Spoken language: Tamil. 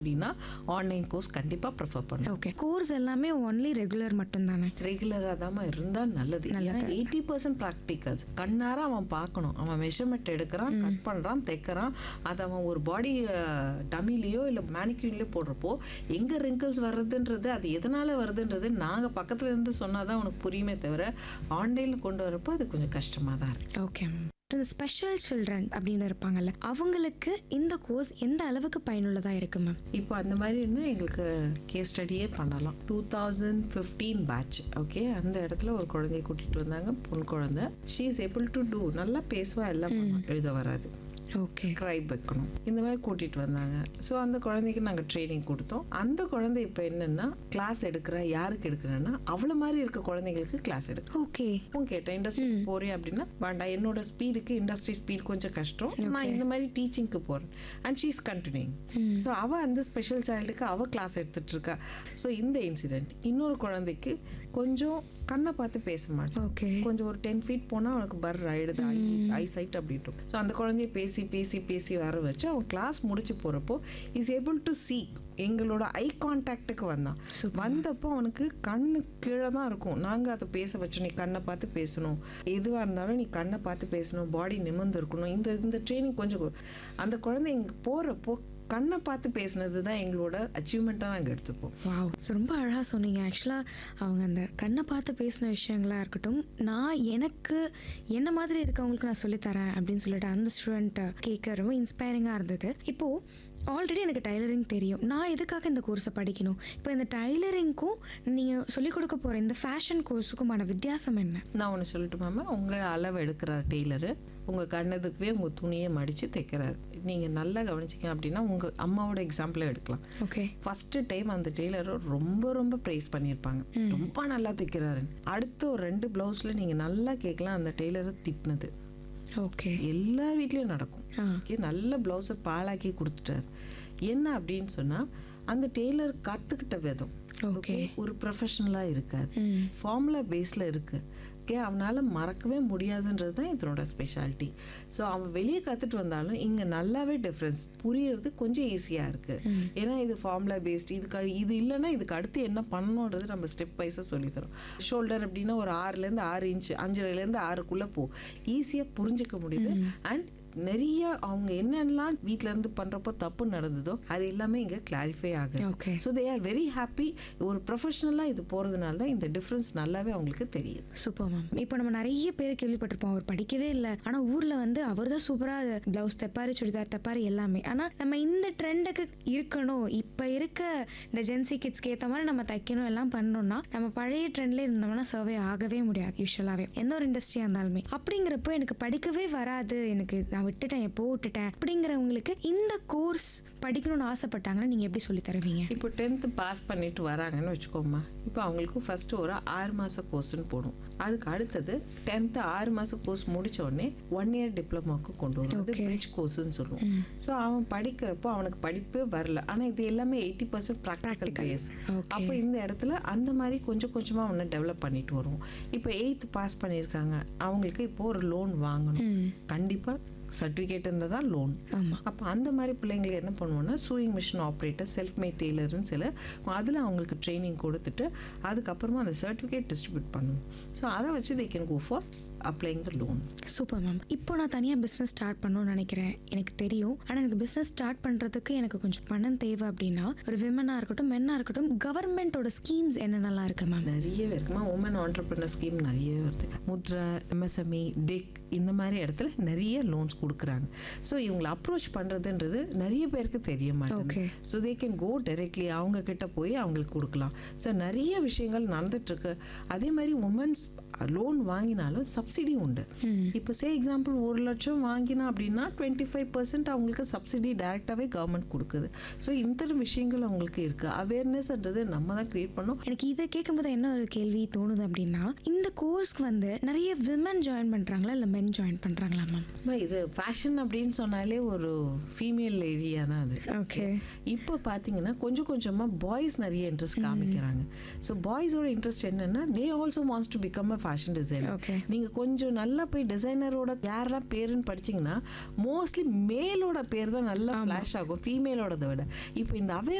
அப்படின்னா ஆன்லைன் கோர்ஸ் கண்டிப்பாக ப்ரிஃபர் பண்ணும் ஓகே கோர்ஸ் எல்லாமே ஒன்லி ரெகுலர் மட்டும் தானே ரெகுலராக தான் இருந்தால் நல்லது ஏன்னா எயிட்டி பர்சன்ட் ப்ராக்டிகல்ஸ் கண்ணார அவன் பார்க்கணும் அவன் மெஷர்மெண்ட் எடுக்கிறான் கட் பண்ணுறான் தைக்கிறான் அதை அவன் ஒரு பாடி டமிலையோ இல்லை மேனிக்யூன்லேயோ போடுறப்போ எங்கே ரிங்கிள்ஸ் வர்றதுன்றது அது எதனால் வருதுன்றது நாங்கள் பக்கத்தில் இருந்து சொன்னால் தான் உனக்கு புரியுமே தவிர ஆன்லைனில் கொண்டு வரப்போ அது கொஞ்சம் கஷ்டமாக தான் இருக்குது ஓகே இந்த ஸ்பெஷல் சில்ட்ரன் அப்படின்னு இருப்பாங்கல்ல அவங்களுக்கு இந்த கோர்ஸ் எந்த அளவுக்கு பயனுள்ளதாக இருக்கு மேம் இப்போ அந்த மாதிரின்னு எங்களுக்கு கேஸ் ஸ்டடியே பண்ணலாம் two thousand fifteen batch okay அந்த இடத்துல ஒரு குழந்தைய கூட்டிகிட்டு வந்தாங்க பொன் குழந்தை she is able to do நல்லா பேசுவா எல்லாம் பண்ணுவா. எழுத வராது ஓகே ஸ்க்ரைப் வைக்கணும் இந்த மாதிரி கூட்டிகிட்டு வந்தாங்க ஸோ அந்த குழந்தைக்கு நாங்கள் ட்ரைனிங் கொடுத்தோம் அந்த குழந்தை இப்போ என்னென்னா கிளாஸ் எடுக்கிற யாருக்கு எடுக்கிறேன்னா அவளை மாதிரி இருக்க குழந்தைங்களுக்கு கிளாஸ் எடுக்கும் ஓகே அப்பவும் கேட்டேன் இண்டஸ்ட்ரி போறேன் அப்படின்னா வேண்டாம் என்னோட ஸ்பீடுக்கு இண்டஸ்ட்ரி ஸ்பீட் கொஞ்சம் கஷ்டம் நான் இந்த மாதிரி டீச்சிங்க்கு போறேன் and she is continuing so அவ அந்த ஸ்பெஷல் சைல்டுக்கு அவ கிளாஸ் எடுத்துட்டு இருக்கா ஸோ இந்த இன்சிடென்ட் இன்னொரு குழந்தைக்கு கொஞ்சம் கண்ணை பார்த்து பேச மாட்டேன் ஓகே கொஞ்சம் ஒரு டென் ஃபீட் போனால் அவனுக்கு பர் ஆயிடுது ஐ சைட் அப்படின்ட்டு ஸோ அந்த குழந்தைய பேசி பேசி பேசி வர வச்சு அவன் கிளாஸ் முடிச்சு போகிறப்போ இஸ் ஏபிள் டு see எங்களோட ஐ கான்டாக்டுக்கு வந்தான் வந்தப்போ அவனுக்கு கண்ணு கீழே தான் இருக்கும் நாங்கள் அதை பேச வச்சோம் நீ கண்ணை பார்த்து பேசணும் எதுவாக இருந்தாலும் நீ கண்ணை பார்த்து பேசணும் பாடி நிமிர்ந்து இருக்கணும் இந்த இந்த ட்ரைனிங் கொஞ்சம் கொ- அந்த குழந்தை இங்கே போகிறப்போ கண்ணை பார்த்து பேசுனது தான் எங்களோட அச்சீவ்மெண்ட்டாக நாங்கள் எடுத்துப்போம் வாவ் ஸோ ரொம்ப அழகாக சொன்னீங்க ஆக்சுவலாக அவங்க அந்த கண்ணை பார்த்து பேசின விஷயங்களாக இருக்கட்டும் நான் எனக்கு என்ன மாதிரி இருக்கவங்களுக்கு நான் சொல்லித்தரேன் அப்படின்னு சொல்லிட்டு அந்த ஸ்டூடெண்ட்டை கேட்க ரொம்ப இன்ஸ்பைரிங்காக இருந்தது இப்போது ஆல்ரெடி எனக்கு டைலரிங் தெரியும் நான் எதுக்காக இந்த கோர்ஸை படிக்கணும் இப்போ இந்த டைலரிங்க்கும் நீங்கள் சொல்லிக் கொடுக்க போகிற இந்த ஃபேஷன் கோர்ஸுக்குமான வித்தியாசம் என்ன நான் ஒன்று சொல்லட்டுமாமா உங்கள் அளவு எடுக்கிறார் டெய்லரு உங்கள் கண்ணதுக்குவே உங்கள் துணியை மடித்து தைக்கிறார் நீங்கள் நல்லா கவனிச்சிங்க அப்படின்னா உங்கள் அம்மாவோட எக்ஸாம்பிளை எடுக்கலாம் ஓகே ஃபஸ்ட்டு டைம் அந்த டெய்லரை ரொம்ப ரொம்ப ப்ரைஸ் பண்ணியிருப்பாங்க ரொம்ப நல்லா தைக்கிறாரு அடுத்த ஒரு ரெண்டு ப்ளவுஸில் நீங்கள் நல்லா கேட்கலாம் அந்த டெய்லரை திட்டினது ஓகே எல்லார் வீட்லேயும் நடக்கும் ஆ ஓகே நல்ல ப்ளவுஸை பாழாக்கி கொடுத்துட்டாரு என்ன அப்படின்னு சொன்னால் அந்த டெய்லர் கற்றுக்கிட்ட விதம் ஓகே ஒரு ப்ரொஃபஷனலாக இருக்காது ம் ஃபார்முலா பேஸில் இருக்கு ஓகே அவனால் மறக்கவே முடியாதுன்றது தான் இதனோட ஸ்பெஷாலிட்டி ஸோ அவன் வெளியே கற்றுட்டு வந்தாலும் இங்கே நல்லாவே டிஃப்ரென்ஸ் புரியறது கொஞ்சம் ஈஸியாக இருக்குது ஏன்னா இது ஃபார்முலா பேஸ்டு இதுக்கு இது இல்லைன்னா இதுக்கு அடுத்து என்ன பண்ணணுன்றது நம்ம ஸ்டெப் வைஸாக சொல்லித்தரோம் ஷோல்டர் அப்படின்னா ஒரு ஆறுலேருந்து ஆறு இன்ச் அஞ்சரைலேருந்து ஆறுக்குள்ளே போ ஈஸியாக புரிஞ்சுக்க முடியுது அண்ட் நிறைய அவங்க என்னென்னலாம் வீட்ல இருந்து பண்றப்போ தப்பு நடந்ததோ அது எல்லாமே இங்க கிளாரிஃபை ஆகுது okay so they are very happy ஒரு ப்ரொஃபஷனலாக இது போகிறதுனால தான் இந்த டிஃப்ரென்ஸ் நல்லாவே அவங்களுக்கு தெரியுது சூப்பர் மேம் இப்போ நம்ம நிறைய பேர் கேள்விப்பட்டிருப்போம் அவர் படிக்கவே இல்லை ஆனால் ஊரில் வந்து அவர் தான் சூப்பராக ப்ளவுஸ் தைப்பாரு சுடிதார் தைப்பாரு எல்லாமே ஆனால் நம்ம இந்த ட்ரெண்டுக்கு இருக்கணும் இப்போ இருக்க இந்த ஜென்சி கிட்ஸ்க்கு ஏற்ற மாதிரி நம்ம தைக்கணும் எல்லாம் பண்ணோம்னா நம்ம பழைய ட்ரெண்ட்ல இருந்தோம்னா சர்வே ஆகவே முடியாது யூஸ்வலாகவே எந்த ஒரு இண்டஸ்ட்ரியாக இருந்தாலுமே அப்படிங்கிறப்போ எனக்கு படிக்கவே வராது எனக்கு நான் விட்டுட்டேன் எப்போ விட்டுட்டேன் அப்படிங்கிறவங்களுக்கு இந்த கோர்ஸ் படிக்கணும்னு ஆசைப்பட்டாங்கன்னா நீங்கள் எப்படி சொல்லி தருவீங்க இப்போ டென்த்து பாஸ் பண்ணிட்டு வராங்கன்னு வச்சுக்கோமா இப்போ அவங்களுக்கு ஃபர்ஸ்ட் ஒரு ஆறு மாத கோர்ஸ்னு போடும் அதுக்கு அடுத்தது டென்த்து ஆறு மாத கோர்ஸ் முடிச்ச உடனே ஒன் இயர் டிப்ளமாக்கு கொண்டு வரும் அது பிரிட்ஜ் கோர்ஸ்னு சொல்லுவோம் ஸோ அவன் படிக்கிறப்போ அவனுக்கு படிப்பே வரல ஆனால் இது எல்லாமே eighty percent practical base Okay. அப்போ இந்த இடத்துல அந்த மாதிரி கொஞ்சம் கொஞ்சமாக அவனை டெவலப் பண்ணிட்டு வருவோம் இப்போ எயித்து பாஸ் பண்ணியிருக்காங்க அவங்களுக்கு இப்போ ஒரு லோன் வாங்கணும் ம் கண்டிப்பாக சர்டிஃபிகேட் இருந்தால் தான் லோன் ஆமாம் அப்போ அந்த மாதிரி பிள்ளைங்களுக்கு என்ன பண்ணுவோம்னா sewing machine operator self made டெய்லர்னு சில அதில் அவங்களுக்கு ட்ரைனிங் கொடுத்துட்டு அதுக்கப்புறமா அந்த சர்டிஃபிகேட் டிஸ்ட்ரிபியூட் பண்ணுவோம் ஸோ அதை வச்சு they can go for applying the loan super ma'am இப்போ நான் தனியாக பிஸ்னஸ் ஸ்டார்ட் பண்ணணும்னு நினைக்கிறேன் எனக்கு தெரியும் ஆனால் எனக்கு பிஸ்னஸ் ஸ்டார்ட் பண்ணுறதுக்கு எனக்கு கொஞ்சம் பணம் தேவை அப்படின்னா ஒரு விமனாக இருக்கட்டும் மென்னாக இருக்கட்டும் கவர்மெண்ட்டோட ஸ்கீம்ஸ் என்னென்னலாம் இருக்கு மேம் நிறையவே இருக்குமா உமன் ஆண்டர்பிரினர் ஸ்கீம் நிறையவே வருது முத்ரா எம்எஸ்எம்இ டெக் இந்த மாதிரி இடத்துல நிறைய லோன்ஸ் கொடுக்குறாங்க ஸோ இவங்களை அப்ரோச் பண்ணுறதுன்றது நிறைய பேருக்கு தெரிய Okay. மாட்டேங்குது so they can go directly அவங்க கிட்ட போய் அவங்களுக்கு கொடுக்கலாம் ஸோ நிறைய விஷயங்கள் நடந்துட்டு இருக்கு அதே மாதிரி உமன்ஸ் லோன் வாங்கினாலும் சப்சிடி உண்டு இப்போ சே எக்ஸாம்பிள் ஒரு லட்சம் வாங்கினா அப்படின்னா டுவெண்ட்டி ஃபைவ் பர்சன்ட் அவங்களுக்கு சப்சிடி டைரெக்டாகவே கவர்மெண்ட் கொடுக்குது ஸோ இந்த விஷயங்கள் அவங்களுக்கு இருக்குது அவேர்னஸ்ன்றது நம்ம தான் க்ரியேட் பண்ணோம் எனக்கு இதை கேட்கும்போது என்ன ஒரு கேள்வி தோணுது அப்படின்னா இந்த கோர்ஸ்க்கு வந்து நிறைய விமன் ஜாயின் பண்ணுறாங்களா இல்லை மென் ஜாயின் பண்ணுறாங்களா மேம் அம்மா, இது ஃபேஷன் அப்படின்னு சொன்னாலே ஒரு ஃபீமேல் ஏரியா தான் அது ஓகே இப்போ பார்த்தீங்கன்னா கொஞ்சம் கொஞ்சமாக பாய்ஸ் நிறைய இன்ட்ரெஸ்ட் காமிக்கிறாங்க ஸோ பாய்ஸோட இன்ட்ரெஸ்ட் என்னன்னா they also wants to become a fashion designer okay நீங்க கொஞ்சம் நல்லா போய் டிசைனரோட யாரெல்லாம் பேருன்னு படிச்சீங்கன்னா மோஸ்ட்லி மேலோட பேர் தான் நல்லா ஃபிளாஷ் ஆகும் ஃபீமேலோடதை விட இப்போ இந்த அவே